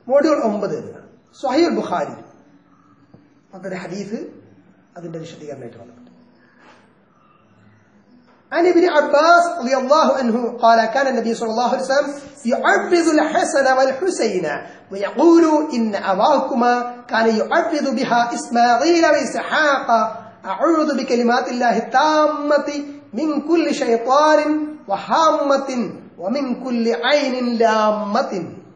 Module ഒമ്പത് സഹീൽ ബുഖാരി അതൊരു ഹദീസ് അതിന്റെ വിശദീകരണമായിട്ട് വന്നിട്ടുണ്ട് عن ابن عباس رضي الله عنه قال كان النبي صلى الله عليه وسلم يعبد الحسن والحسين ويقول إن أباكما كان يعبد بها إسماعيل وإسحاق أعوذ بكلمات الله التامة من كل شيطان وهامة ومن كل عين لامة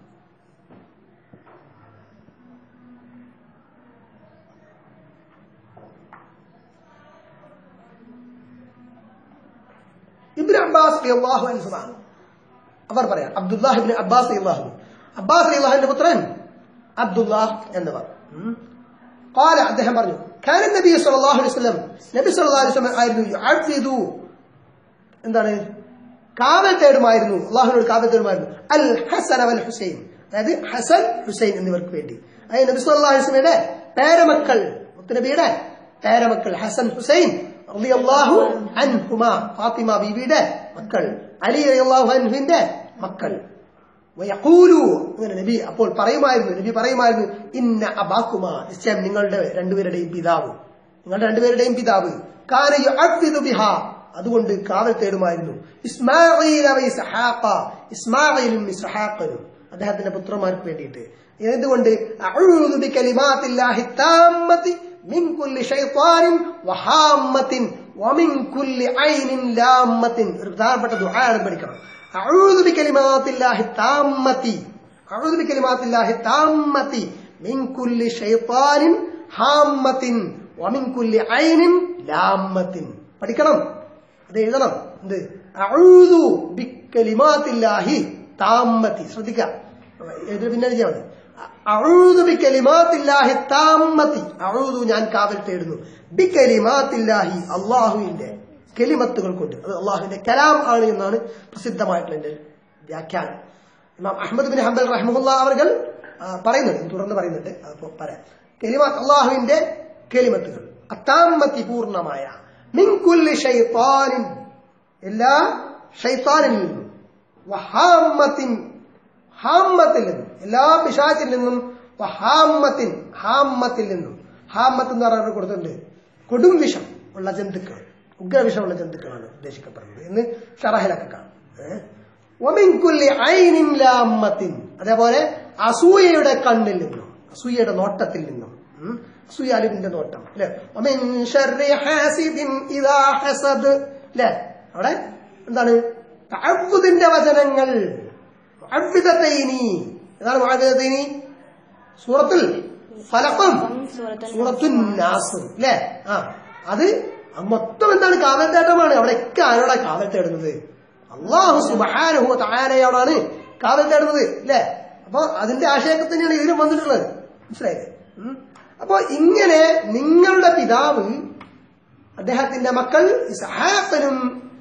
ഇബ്ൻ അബ്ബാസ് റളിയല്ലാഹു അൻഹുമാണ് അവർ പറയാം അബ്ദുല്ലാഹ് ഇബ്ൻ അബ്ബാസ് റളിയല്ലാഹു അൻഹു. അബ്ബാസ് റളിയല്ലാഹുവിന്റെ പുത്രൻ അബ്ദുല്ലാഹ് എന്നിവർ ഉം. قال അദ്ദേഹം പറഞ്ഞു كان النبي صلى الله عليه وسلم നബി സല്ലല്ലാഹു അലൈഹി വസല്ലം ആയിരുന്നു യുഅഫിദു എന്താണ് കാവൽ തേടുമായിരുന്നു അള്ളാഹുവിനോട് കാവൽ തേടുമായിരുന്നു അൽ ഹസൻ വൽ ഹുസൈൻ അതായത് ഹസൻ ഹുസൈൻ എന്നിവർക്ക് വേണ്ടി അതായത് നബി സല്ലല്ലാഹു അലൈഹി വസല്ലമയുടെ പേരമക്കൾ മുത്തുനബിയുടെ പേരമക്കൾ ഹസൻ ഹുസൈൻ റളിയല്ലാഹു അൻഹുമ ഫാത്തിമ ബീവിയുടെ മക്കൾ അലി റളിയല്ലാഹു അൻഹുവിന്റെ മക്കൾ വയഖൂലു അങ്ങനെ നബി അപ്പോൾ പറയുമായിരുന്നു നബി പറയുമായിരുന്നു ഇന്ന അബാക്കുമ നിശ്ചയം നിങ്ങളുടെ രണ്ടുപേരുടെയും പിതാവ് നിങ്ങളുടെ രണ്ടുപേരുടെയും പിതാവ് കാന യുഅഫിദു ബിഹാ അതുകൊണ്ട് കാവൽ തേടുമായിരുന്നു ഇസ്മാഈൽ വ ഇസ്ഹാഖ ഇസ്മാഈലും ഇസ്ഹാഖനും അദ്ദേഹത്തിന്റെ പുത്രന്മാർക്ക് വേണ്ടിയിട്ട് എന്തുകൊണ്ട് അഊദു ബികലിമാത്തില്ലാഹി താമ്മത്തി മിൻ കുല്ലി ശൈത്താനിൻ വഹാമ്മത്തിൻ വമിൻ കുല്ലി ഐനിൻ ലാമ്മത്തിൻ ഒരു പ്രധാനപ്പെട്ട ദുആയാണ് പഠിക്കണം അഊദു ബികലിമാത്തില്ലാഹി താമ്മത്തി അഊദു ബികലിമാത്തില്ലാഹി താമ്മത്തി മിൻ കുല്ലി ശൈത്താനിൻ ഹാമ്മത്തിൻ വമിൻ കുല്ലി ഐനിൻ ലാമ്മത്തിൻ പഠിക്കണം അത് എഴുതണം എന്ത് അഊദു ബിക്കലിമാത്തില്ലാഹി താമ്മത്തി ശ്രദ്ധിക്കുക എഴുതി പിന്നെ എഴുതിയാൽ മതി അഊദു ബിക്കലിമാത്തില്ലാഹി താമ്മത്തി അഊദു ഞാൻ കാവൽ തേടുന്നു ബിക്കലിമാത്തില്ലാഹി അള്ളാഹുവിന്റെ കെലിമത്തുകൾ കൊണ്ട് അത് അള്ളാഹുവിന്റെ കലാം ആണ് എന്നാണ് പ്രസിദ്ധമായിട്ടുള്ള എന്റെ വ്യാഖ്യാനം ഇമാം അഹമ്മദ് ബിൻ ഹംബൽ റഹ്മുല്ല അവർ പറയുന്നുണ്ട് തുടർന്ന് പറയുന്നുണ്ട് അപ്പോ പറയാം കെലിമാത്ത് അള്ളാഹുവിന്റെ കെലിമത്തുകൾ അത്താമ്മത്തി പൂർണ്ണമായ മിൻകുല്ലി ഷൈത്താനിൻ എല്ലാ ഷൈത്താനിൽ നിന്നും വഹാമ്മത്തിൻ ഹാമ്മത്തിൽ നിന്നും എല്ലാ പിശാച്ചിൽ നിന്നും വഹാമ്മത്തിൻ ഹാമ്മത്തിൽ നിന്നും ഹാമ്മത്ത് എന്ന് പറഞ്ഞാൽ കൊടുത്തിട്ടുണ്ട് കൊടും വിഷം ഉള്ള ജന്തുക്കൾ ഉഗ്രവിഷമുള്ള ജന്തുക്കളാണ് ഉദ്ദേശിക്കപ്പെടുന്നത് എന്ന് ഷറഹിലൊക്കെ കാണും ഏഹ് ഒമിൻകുല്ലി ഐനിൻ ലാമ്മത്തിൻ അതേപോലെ അസൂയയുടെ കണ്ണിൽ നിന്നും അസൂയയുടെ നോട്ടത്തിൽ നിന്നും ഉം. അസൂയ അലിവിന്റെ നോട്ടം അല്ലെ ഒമിൻ ശർരി ഹാസിദിൻ ഇദാ ഹസദ് അല്ലെ അവിടെ എന്താണ് തഅവ്വുദിന്റെ വചനങ്ങൾ മുഅവ്വിദത്തൈനി ഏതാണ് മുഅവ്വിദത്തൈനി സൂറത്തുൽ ഫലഖും സൂറത്തുൻ നാസും അല്ലേ ആ അത് മൊത്തം എന്താണ് കാവൽ തേട്ടമാണ് അവിടെയൊക്കെ ആരോടാ കാവൽ തേടുന്നത് അള്ളാഹു സുബഹാനുഹു തായാലയോടാണ് കാവൽ തേടുന്നത് അല്ലേ അപ്പൊ അതിന്റെ ആശയത്തിൽ തന്നെയാണ് ഇതിലും വന്നിട്ടുള്ളത് മനസ്സിലായില്ലേ ഉം. അപ്പൊ ഇങ്ങനെ നിങ്ങളുടെ പിതാവ് അദ്ദേഹത്തിന്റെ മക്കൾ ഇസ്ഹാഖനും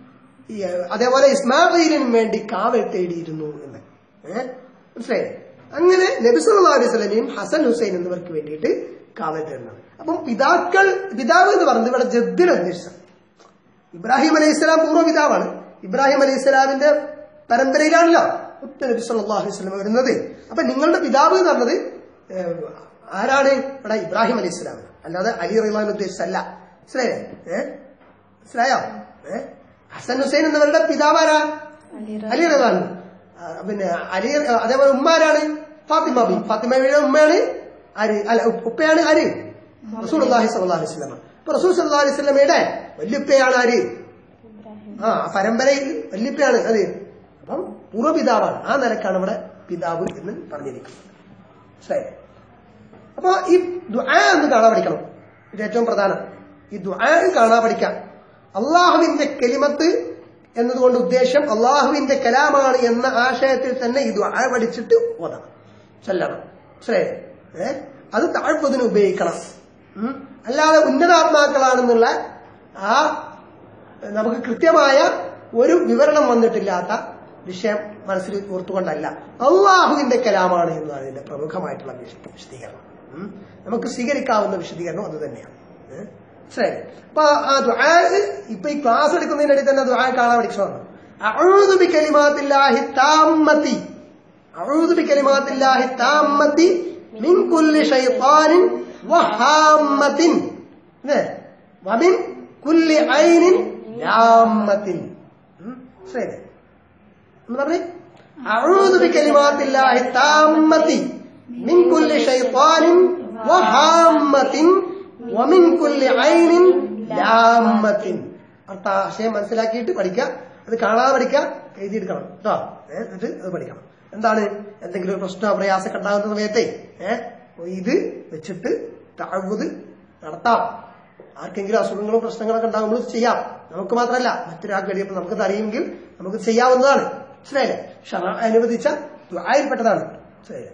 ഈ, അതേപോലെ ഇസ്മായിലിനും വേണ്ടി കാവൽ തേടിയിരുന്നു എന്ന് ഏഹ് മനസ്സിലായില്ലേ അങ്ങനെ നബിസുല്ലാ അലൈഹി സ്വലമയും ഹസൻ ഹുസൈൻ എന്നിവർക്ക് വേണ്ടിയിട്ട് കാവൽ തേടുന്നത് അപ്പം പിതാക്കൾ പിതാവ് എന്ന് പറയുന്നത് ഇവിടെ ജദ്ദിനെ ഉദ്ദേശിച്ചത് ഇബ്രാഹിം അലൈഹി സ്വലാം പൂർവ്വ പിതാവാണ് ഇബ്രാഹിം അലൈഹി സ്വലാമിന്റെ പരമ്പരയിലാണല്ലോ മുത്ത നബി സല്ലല്ലാഹു അലൈഹി വസല്ലം വരുന്നത് അപ്പൊ നിങ്ങളുടെ പിതാവ് എന്ന് പറഞ്ഞത് ഏഹ്, ആരാണ് ഇവിടെ ഇബ്രാഹിം അലൈഹി സ്വലാം അല്ലാതെ അലി റഹ്മാൻ ഉദ്ദേശിച്ചല്ല മനസ്സിലായേ ഏഹ് മനസ്സിലായോ ഏഹ് ഹസൻ ഹുസൈൻ എന്നവരുടെ പിതാവാരാ അലി റഹ്മാൻ ആ, പിന്നെ അലി അതേപോലെ ഉമ്മാരാണ് ഫാത്തിമ ബി ഫാത്തിമ ബിയുടെ ഉമ്മയാണ് ആര് അല്ല ഉപ്പ- ഉപ്പയാണ് ആര് റസൂൽ അള്ളാഹി സല്ലല്ലാഹു അലൈഹി വസല്ലം അപ്പൊ റസൂൽ സല്ലല്ലാഹു അലൈഹി വസല്ലമയുടെ വല്യുപ്പയാണ് ആര് ആ പരമ്പരയിൽ വല്യപ്പയാണ് അത് അപ്പം പൂർവ്വപിതാവാണ് ആ നിലക്കാണ് ഇവിടെ പിതാവ് എന്ന് പറഞ്ഞിരിക്കുന്നത് ശരി അപ്പൊ ഈ ദുആ എന്ന് കാണാൻ പഠിക്കണം ഇത് ഏറ്റവും പ്രധാനം ഈ ദുആ കാണാൻ പഠിക്കാം അള്ളാഹുവിന്റെ കെലിമത്ത് എന്നതുകൊണ്ട് ഉദ്ദേശം അള്ളാഹുവിന്റെ കലാമാണ് എന്ന ആശയത്തിൽ തന്നെ ഈ ദുആ പഠിച്ചിട്ട് ഓതണം ചൊല്ലണം ശരി ഏ അത് താഴ്പ്പതിന് ഉപയോഗിക്കണം ഉം. അല്ലാതെ ഉന്നതാത്മാക്കളാണെന്നുള്ള ആ നമുക്ക് കൃത്യമായ ഒരു വിവരണം വന്നിട്ടില്ലാത്ത വിഷയം മനസ്സിൽ ഓർത്തുകൊണ്ടല്ല അള്ളാഹുവിന്റെ കലാമാണ് എന്നതാണ് ഇതിന്റെ പ്രമുഖമായിട്ടുള്ള വിശ- വിശദീകരണം ഉം. നമുക്ക് സ്വീകരിക്കാവുന്ന വിശദീകരണം അത് തന്നെയാണ് ഏ? ശരി അപ്പൊ ആ ദുആ ഇപ്പൊ ഈ ക്ലാസ് എടുക്കുന്നതിനിടയിൽ തന്നെ ദുആ കാണാൻ പഠിക്കണം അഊദു ബികലിമാത്തില്ലാഹി താമ്മത്തി അഊദു ബികലിമാത്തില്ലാഹി താമ്മത്തി മിൻ കുല്ലി ഷൈത്താനിൻ വഹാമ്മത്തിൻ ഇല്ലേ? വമിൻ കുല്ലി ഐനിൻ ലാമ്മത്തിൻ ഉം, ശരി എന്ന് പറഞ്ഞേ അഊദു ബികലിമാത്തില്ലാഹി താമ്മത്തി മിൻ കുല്ലി ഷൈത്താനിൻ വഹാമ്മത്തിൻ വമിൻ കുല്ലി ഐനിൻ ലാമ്മത്തിൻ അർത്ഥ ആശയം മനസ്സിലാക്കിയിട്ട് പഠിക്കുക അത് കാണാതെ പഠിക്കുക എഴുതിയെടുക്കണം കേട്ടോ ഏഹ് എന്നിട്ട് അത് പഠിക്കണം എന്താണ് എന്തെങ്കിലും ഒരു പ്രശ്നമോ പ്രയാസമൊക്കെ ഉണ്ടാകുന്ന സമയത്തെ ഏഹ് ഇത് വെച്ചിട്ട് താഴ്വത് നടത്താം ആർക്കെങ്കിലും അസുഖങ്ങളും പ്രശ്നങ്ങളൊക്കെ ഉണ്ടാകുമ്പോൾ ചെയ്യാം നമുക്ക് മാത്രമല്ല മറ്റൊരാൾക്ക് കഴിയുമ്പോൾ നമുക്കത് അറിയുമെങ്കിൽ നമുക്ക് ചെയ്യാവുന്നതാണ് മനസ്സിലായില്ലേ ഷറ അനുവദിച്ച ദുആയിൽപ്പെട്ടതാണ് മനസ്സിലായില്ലേ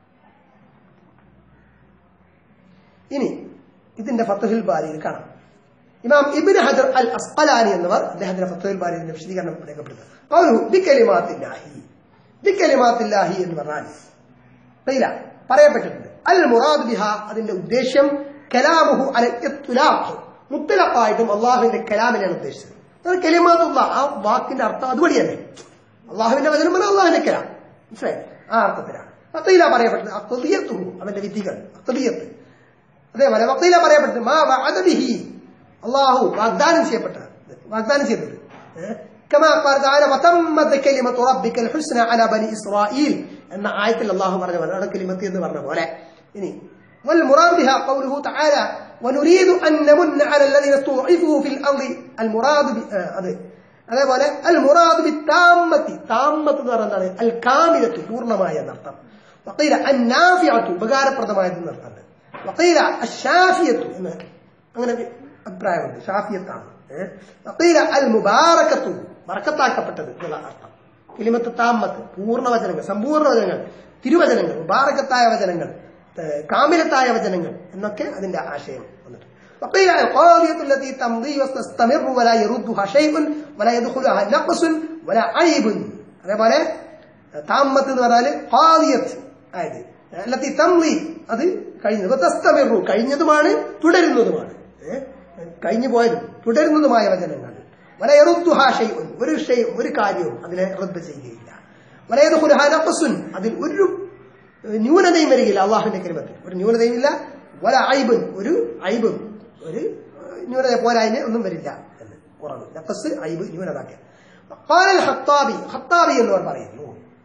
ഇനി ഇതിന്റെ ഫത്തുഹിൽ ബാരിയിൽ കാണാം ഇമാം ഇബ്നു ഹജർ അൽ അസ്ഖലാനി എന്നിവർ അദ്ദേഹത്തിന്റെ ഫത്തുഹിൽ ബാരിയുടെ വിശദീകരണം രേഖപ്പെടുത്തുന്നത് ഖൗലുഹു ബികലിമാത്തില്ലാഹി ബികലിമാത്തില്ലാഹി എന്ന് പറഞ്ഞാൽ ഖീല പറയപ്പെട്ടിട്ടുണ്ട് അൽ മുറാദ് ബിഹ അതിന്റെ ഉദ്ദേശ്യം കലാമുഹു അൽ ഇത്ലാഖ് മുത്തലഖായിട്ടും അള്ളാഹുവിന്റെ കലാമിനെയാണ് ഉദ്ദേശിച്ചത് അത് കലിമാത്തുള്ള ആ വാക്കിന്റെ അർത്ഥം അതുവഴി തന്നെ അള്ളാഹുവിന്റെ വചനം പറഞ്ഞാൽ അള്ളാഹുവിന്റെ കലാം മനസ്സിലായി ആ അർത്ഥത്തിലാണ് അത്തയില പറയപ്പെട്ടത് അത്തലിയത്തു അവന്റെ വിധികൾ അത്തലിയത്ത് അതേപോലെ വക്കീല പറയപ്പെട്ടത് മാ വഅദ ബിഹി അള്ളാഹു വാഗ്ദാനം ചെയ്യപ്പെട്ടത് വാഗ്ദാനം ചെയ്തത് ഏഹ്? كما قال تعالى وتمت كلمة ربك الحسنى على بني إسرائيل എന്ന ആയത്തിൽ അള്ളാഹു പറഞ്ഞ പോലെ അവിടെ കലിമത്ത് എന്ന് പറഞ്ഞ പോലെ ഇനി والمراد بها قوله تعالى ونريد أن نمن على الذين استضعفوا في الأرض المراد ب... آه، അത് അതേപോലെ അൽ മുറാദ് ബി താമത്തി താമത്ത് എന്ന് പറഞ്ഞാൽ എന്താണ് അൽ കാമിലത്ത് പൂർണ്ണമായ എന്നർത്ഥം വക്കീല അന്നാഫിയത്തു ഉപകാരപ്രദമായത് എന്നർത്ഥമുണ്ട് വക്കീല അഷാഫിയത്തു എന്ന് അങ്ങനെ ഒരു അഭിപ്രായമുണ്ട് ഷാഫിയത്താണ് ഏഹ്? വക്കീല അൽ മുബാറക്കത്തു ബറക്കത്താക്കപ്പെട്ടത് എന്നുള്ള അർത്ഥം കിലിമത്ത് താമത്ത് പൂർണ്ണവചനങ്ങൾ സമ്പൂർണ്ണ വചനങ്ങൾ തിരുവചനങ്ങൾ മുബാറക്കത്തായ വചനങ്ങൾ ഏഹ്, കാമിലത്തായ വചനങ്ങൾ എന്നൊക്കെ അതിന്റെ ആശയം വന്നിട്ട് وقيل القاضية التي تمضي وتستمر ولا يردها شيء ولا يدخلها نقص ولا عيب അതേപോലെ താമത്ത് എന്ന് പറഞ്ഞാല് ഖാദിയത്ത് ആയത് അല്ലത്തി തംലി അത് കഴിഞ്ഞത് തസ്തമിറു കഴിഞ്ഞതുമാണ് തുടരുന്നതുമാണ് ഏ? കഴിഞ്ഞു പോയതും തുടരുന്നതുമായ വചനങ്ങൾ വലയറുദ്ദുഹാ ഷൈഉൻ ഒരു ഷെയ് ഒരു കാര്യവും അതിനെ റദ്ദ് ചെയ്യുകയില്ല വലയദുഖുലുഹാ നഖ്സുൻ അതിൽ ഒരു ന്യൂനതയും വരികയില്ല അള്ളാഹുവിന്റെ കരിമത്തിൽ ഒരു ന്യൂനതയും ഇല്ല വല ഐബുൻ ഒരു ഐബും ഒരു ഏഹ്, ന്യൂനത പോരായ്മ ഒന്നും വരില്ല എന്ന് കുറവ് നഖസ് ഐബ് ന്യൂനതാക്ക قال الخطابي خطابي എന്നവർ പറയുന്നു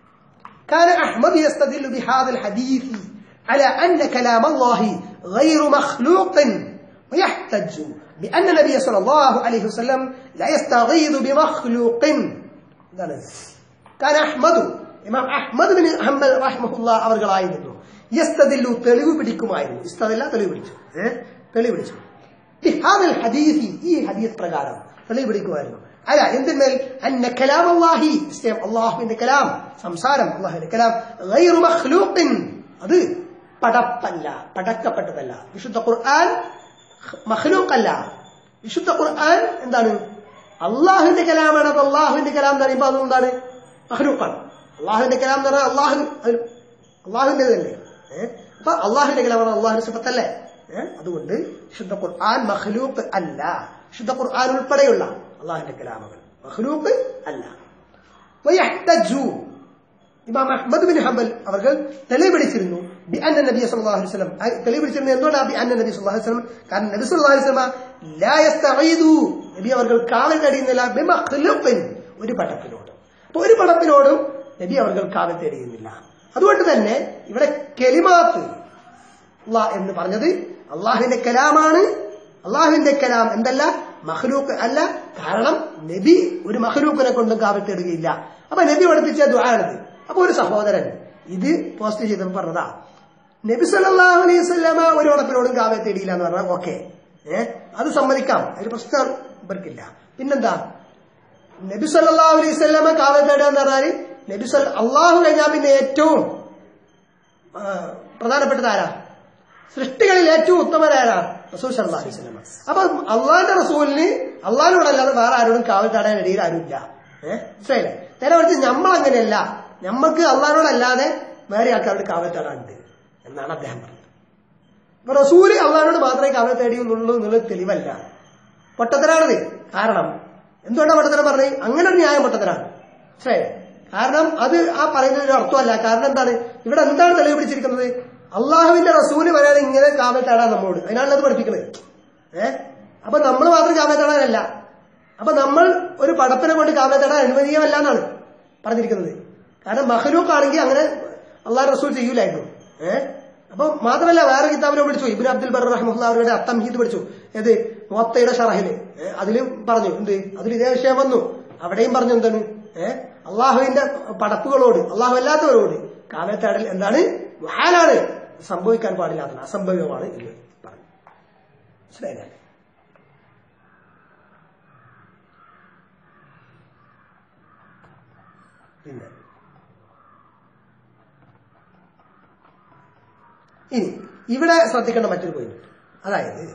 كان أحمد يستدل بهذا الحديث على أن كلام الله غير مخلوق ويحتج بأن النبي صلى الله عليه وسلم لا يستغيث بمخلوق എന്താണ് كان أحمد ഇമാം അഹ്മദ് ബിൻ ഹംബൽ റഹ്മഹുല്ല അവർകളായിരുന്നു യസ്തദില്ലു തെളിവ് പിടിക്കുമായിരുന്നു ഇസ്തദില്ല തെളിവ് പിടിച്ചു ഏ? തെളിവ് പിടിച്ചു ബിഹാദൽ ഹദീസി ഈ ഹദീസ് പ്രകാരം തെളിവ് പിടിക്കുമായിരുന്നു അല്ല എന്തിന്മേൽ അന്ന കലാം അള്ളാഹി നിശ്ചയം അള്ളാഹുവിന്റെ കലാം സംസാരം അള്ളാഹുവിന്റെ കലാം ഗൈറു മഖ്ലൂഖിൻ അത് പടപ്പല്ല പടക്കപ്പെട്ടതല്ല വിശുദ്ധ ഖുർആൻ മഖ്ലൂഖല്ല വിശുദ്ധ ഖുർആൻ എന്താണ് അള്ളാഹുവിന്റെ കലാമാണ് അത് അള്ളാഹുവിന്റെ കലാം എന്ന് പറയുമ്പോൾ അതെന്താണ് മഖ്ലൂഖാണ് അള്ളാഹുവിന്റെ കലാം എന്ന് പറഞ്ഞാൽ അള്ളാഹു അള്ളാഹുവിന്റെ തന്നെ ഏഹ് അപ്പൊ അള്ളാഹുവിന്റെ കലാമാണ് അള്ളാഹുവിന്റെ സിഫത്തല്ലേ ഏഹ് അതുകൊണ്ട് ശുദ്ധ ഖുർആൻ മഖ്ലൂഖ് അല്ല ശുദ്ധ ഖുർആൻ ഉൾപ്പെടെയുള്ള അള്ളാഹുവിന്റെ കലാമുകൾ മഖ്ലൂഖ് അല്ല വയഹ്തജു ഇമാം അഹ്മദ് ബിൻ ഹംബൽ അവർ തെളിവിടിച്ചിരുന്നു ബി അന്ന നബി സല്ലല്ലാഹു അലൈഹി വസല്ലം ആ തെളിവിടിച്ചിരുന്നു എന്തുകൊണ്ടാണ് ബി അന്ന നബി സല്ലല്ലാഹു അലൈഹി വസല്ലം കാരണം നബി സല്ലല്ലാഹു അലൈഹി വസല്ലം ലാ യസ്തഈദു നബി അവർ കാവൽ തേടിയുന്നില്ല ബി മഖ്ലൂഖിൻ ഒരു പടപ്പിനോട് അപ്പൊ ഒരു പടപ്പിനോടും നബി അവർ കാവൽ തേടിയുന്നില്ല അതുകൊണ്ട് തന്നെ ഇവിടെ കെലിമാത്ത് അള്ളാഹ് എന്ന് പറഞ്ഞത് അള്ളാഹുവിന്റെ കലാമാണ് അള്ളാഹുവിന്റെ കലാം എന്തല്ല മഹ്ലൂക്ക് അല്ല കാരണം നബി ഒരു മഹ്ലൂക്കിനെ കൊണ്ടും കാവൽ തേടുകയില്ല അപ്പൊ നബി പഠിപ്പിച്ച ദുആണത് അപ്പൊ ഒരു സഹോദരൻ ഇത് പോസ്റ്റ് ചെയ്തപ്പോൾ പറഞ്ഞതാ നബി സല്ലല്ലാഹു അലൈഹി വസല്ലമ ഒരു ഉടപ്പിനോടും കാവൽ തേടിയില്ല എന്ന് പറഞ്ഞാൽ ഓക്കെ ഏഹ് അത് സമ്മതിക്കാം അതിന് പ്രശ്നം ഇവർക്കില്ല പിന്നെന്താ നബി സല്ലല്ലാഹു അലൈഹി വസല്ലമ കാവൽ തേടുക എന്ന് പറഞ്ഞാൽ നബി സല്ല അള്ളാഹു കഴിഞ്ഞാൽ പിന്നെ ഏറ്റവും ആ, പ്രധാനപ്പെട്ടത് ആരാ സൃഷ്ടികളിൽ ഏറ്റവും ഉത്തമരാരാ റസൂൽ സല്ലല്ലാഹു അലൈഹി വസല്ലമ അപ്പൊ അള്ളാഹിന്റെ റസൂലിന് അള്ളാഹിനോടല്ലാതെ വേറെ ആരോടും കാവൽ തേടാൻ ഇടയിൽ ആരുമില്ല ഏഹ് മനസ്സിലായില്ലേ നേരെ മറിച്ച് നമ്മൾ അങ്ങനെയല്ല നമ്മൾക്ക് അള്ളാഹിനോടല്ലാതെ വേറെ ആൾക്കാരോട് കാവൽ തേടാനുണ്ട് എന്നാണ് അദ്ദേഹം പറഞ്ഞത് അപ്പൊ റസൂല് അള്ളാഹിനോട് മാത്രമേ കാവൽ തേടിയുള്ളൂ എന്നുള്ളത് തെളിവല്ല പൊട്ടത്തരാണത് കാരണം എന്തുകൊണ്ടാണ് പൊട്ടത്തരം പറഞ്ഞത് അങ്ങനെ ഒരു ന്യായം പൊട്ടത്തരാണ് മനസ്സിലായോ കാരണം അത് ആ പറയുന്ന ഒരു അർത്ഥമല്ല കാരണം എന്താണ് ഇവിടെ എന്താണ് തെളിവ് പിടിച്ചിരിക്കുന്നത് അള്ളാഹുവിന്റെ റസൂല് പറയാതെ ഇങ്ങനെ കാവൽ തേടാൻ നമ്മോട് അതിനാണല്ലോ അത് പഠിപ്പിക്കുന്നത് ഏഹ് അപ്പൊ നമ്മൾ മാത്രം കാവൽ തേടാനല്ല അപ്പൊ നമ്മൾ ഒരു പടപ്പിനെ കൊണ്ട് കാവൽ തേടാൻ അനുവദീയമല്ല എന്നാണ് പറഞ്ഞിരിക്കുന്നത് കാരണം മഹലൂക്ക് ആണെങ്കിൽ അങ്ങനെ അള്ളാഹ് റസൂൽ ചെയ്യൂലായിരുന്നു ഏഹ് അപ്പൊ മാത്രമല്ല വേറെ കിതാബിനെ പഠിച്ചു ഇബിൻ അബ്ദുൽ ബർ റഹ്മുല്ല അവരുടെ അത്തംഹീദ് പഠിച്ചു ഏത് മുവത്തയുടെ ഷറഹില് അതിൽ പറഞ്ഞു എന്ത് അതിൽ ഇതേ വിഷയം വന്നു അവിടെയും പറഞ്ഞു എന്താണ് ഏഹ് അള്ളാഹുവിന്റെ പടപ്പുകളോട് അള്ളാഹു അല്ലാത്തവരോട് കാവത്തേടൽ എന്താണ് വഹാലാണ് സംഭവിക്കാൻ പാടില്ലാത്തത് അസംഭവ്യമാണ് എന്ന് പറഞ്ഞു മനസ്സിലായില്ലേ പിന്നെ ഇനി ഇവിടെ ശ്രദ്ധിക്കേണ്ട മറ്റൊരു പോയിന്റ് അതായത്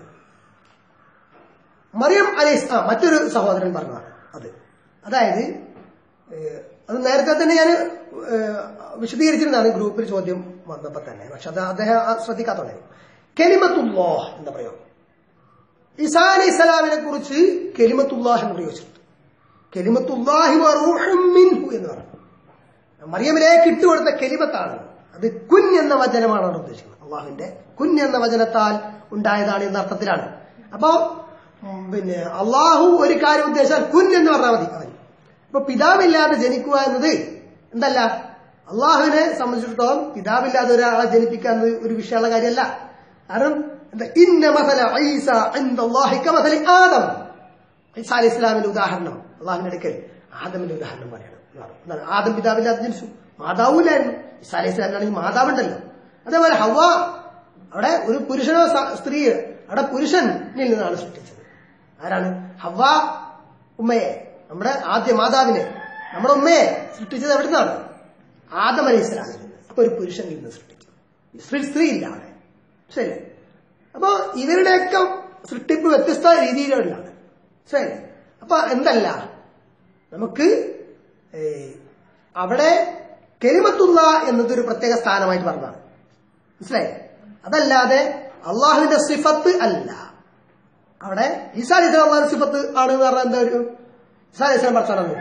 മറിയം അലൈസ് ആ മറ്റൊരു സഹോദരൻ പറഞ്ഞതാണ് അത് അതായത് ഏഹ്, അത് നേരത്തെ തന്നെ ഞാൻ വിശദീകരിച്ചിരുന്നതാണ് ഗ്രൂപ്പിൽ ചോദ്യം വന്നപ്പോ തന്നെ പക്ഷെ അത് അദ്ദേഹം ആ ശ്രദ്ധിക്കാത്തോടെ കെലിമത്തുല്ലോ എന്താ പറയുക ഈസാ അലൈഹി സ്വലാമിനെ കുറിച്ച് കെലിമത്തുല്ലാഹ് എന്ന് പ്രയോഗിച്ചിട്ടുണ്ട് കെലിമത്തുല്ലാഹി വ റൂഹും മിൻഹു എന്ന് പറഞ്ഞു മറിയമിലേക്ക് ഇട്ടുകൊടുത്ത കെലിമത്താണ് അത് കുൻ എന്ന വചനമാണ് അവിടെ ഉദ്ദേശിക്കുന്നത് അള്ളാഹുവിന്റെ കുൻ എന്ന വചനത്താൽ ഉണ്ടായതാണ് എന്ന അർത്ഥത്തിലാണ് അപ്പോ ഉം, പിന്നെ അള്ളാഹു ഒരു കാര്യം ഉദ്ദേശിച്ചാൽ കുൻ എന്ന് പറഞ്ഞാൽ മതി അവൻ അപ്പൊ പിതാവില്ലാതെ ജനിക്കുക എന്നത് എന്തല്ല അള്ളാഹുവിനെ സംബന്ധിച്ചിടത്തോളം പിതാവില്ലാതെ ഒരാളെ ജനിപ്പിക്കുക എന്നത് ഒരു വിഷയമുള്ള കാര്യമല്ല കാരണം എന്താ ഇന്ന മസല ഐസ അൻദല്ലാഹി കമസലി ആദം ഈസാ അലൈഹി ഇസ്ലാമിന്റെ ഉദാഹരണം അള്ളാഹുവിന്റെ അടുക്കൽ ആദമിന്റെ ഉദാഹരണം പറയണം എന്താണ് ആദം പിതാവില്ലാതെ ജനിച്ചു മാതാവില്ലായിരുന്നു ഈസാ അലൈഹി ഇസ്ലാമിനാണെങ്കിൽ മാതാവുണ്ടല്ലോ അതേപോലെ ഹവ അവിടെ ഒരു പുരുഷനോ സ- സ്ത്രീയോ അവിടെ പുരുഷനിൽ നിന്നാണ് സൃഷ്ടിച്ചത് ആരാണ് ഹവ ഉമ്മയെ നമ്മുടെ ആദ്യ മാതാവിനെ നമ്മുടെ ഉമ്മയെ സൃഷ്ടിച്ചത് എവിടെ നിന്നാണ് ആദം അലൈഹി ഇസ്ലാമിൽ നിന്ന് അപ്പൊ ഒരു പുരുഷനിൽ നിന്ന് സൃഷ്ടിച്ചു സ്ത്രീ സ്ത്രീ ഇല്ല അവിടെ ശരി അപ്പൊ ഇവരുടെയൊക്കെ സൃഷ്ടിപ്പ് വ്യത്യസ്ത രീതിയിലുള്ളതാണ് ശരി അപ്പൊ എന്തല്ല നമുക്ക് ഏ, അവിടെ കെലിമത്തുള്ള എന്നതൊരു പ്രത്യേക സ്ഥാനമായിട്ട് പറഞ്ഞതാണ് മനസ്സിലായി അതല്ലാതെ അള്ളാഹുവിന്റെ സിഫത്ത് അല്ല അവിടെ ഈസാ അലൈഹി സ്വലാം അള്ളാഹുവിന്റെ സിഫത്ത് ആണ് എന്ന് പറഞ്ഞാൽ എന്താ ഒരു ഈസാ അലൈഹി സ്വലാം പഠിച്ചാണെന്ന്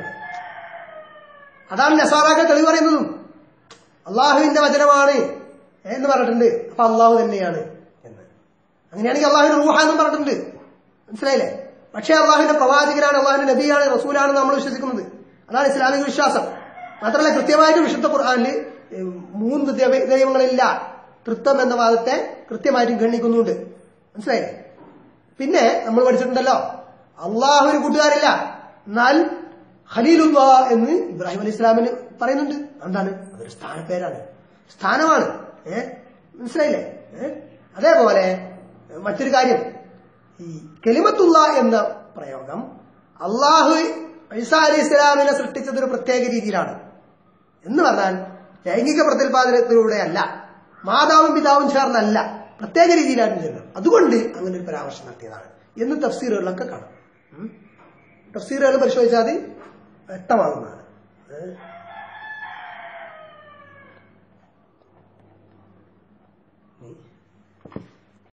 അതാണ് നസാറാക്കൾ തെളിവ് പറയുന്നതും അള്ളാഹുവിന്റെ വചനമാണ് എന്ന് പറഞ്ഞിട്ടുണ്ട് അപ്പൊ അള്ളാഹു തന്നെയാണ് എന്ന് അങ്ങനെയാണെങ്കിൽ അള്ളാഹുവിന്റെ റൂഹ എന്നും പറഞ്ഞിട്ടുണ്ട് മനസ്സിലായില്ലേ പക്ഷേ അള്ളാഹുവിന്റെ പ്രവാചകനാണ് അള്ളാഹുവിന്റെ നബിയാണ് റസൂലാണെന്ന് നമ്മൾ വിശ്വസിക്കുന്നത് അതാണ് ഇസ്ലാമിക വിശ്വാസം മാത്രമല്ല കൃത്യമായിട്ട് വിശുദ്ധ ഖുർആാനിൽ ഉം, മൂന്ന് ദൈവ- ദൈവങ്ങളില്ല തൃത്വം എന്ന വാദത്തെ കൃത്യമായിട്ടും ഗണ്ണിക്കുന്നുണ്ട് മനസ്സിലായില്ലേ പിന്നെ നമ്മൾ പഠിച്ചിട്ടുണ്ടല്ലോ അള്ളാഹു ഒരു കൂട്ടുകാരില്ല എന്നാൽ ഖലീലുള്ള എന്ന് ഇബ്രാഹിം അലി ഇസ്ലാമിന് പറയുന്നുണ്ട് എന്താണ് അതൊരു സ്ഥാനപ്പേരാണ് സ്ഥാനമാണ് ഏ മനസ്സിലായില്ലേ ഏ അതേപോലെ മറ്റൊരു കാര്യം ഈ കെലിമത്തുള്ള എന്ന പ്രയോഗം അള്ളാഹു ഐസാ അലി ഇസ്ലാമിനെ സൃഷ്ടിച്ചത് ഒരു പ്രത്യേക രീതിയിലാണ് എന്ന് പറഞ്ഞാൽ ലൈംഗിക പ്രത്യുൽപാദനത്തിലൂടെ അല്ല മാതാവും പിതാവും ചേർന്നല്ല പ്രത്യേക രീതിയിലാണ് ചെയ്യുന്നത് അതുകൊണ്ട് അങ്ങനെ ഒരു പരാമർശം നടത്തിയതാണ് എന്ന് തഫ്സീറുകളിലൊക്കെ കാണാം ഉം. തഫ്സീറുകൾ പരിശോധിച്ചാൽ അത് വ്യക്തമാകുന്നതാണ് ഏഹ്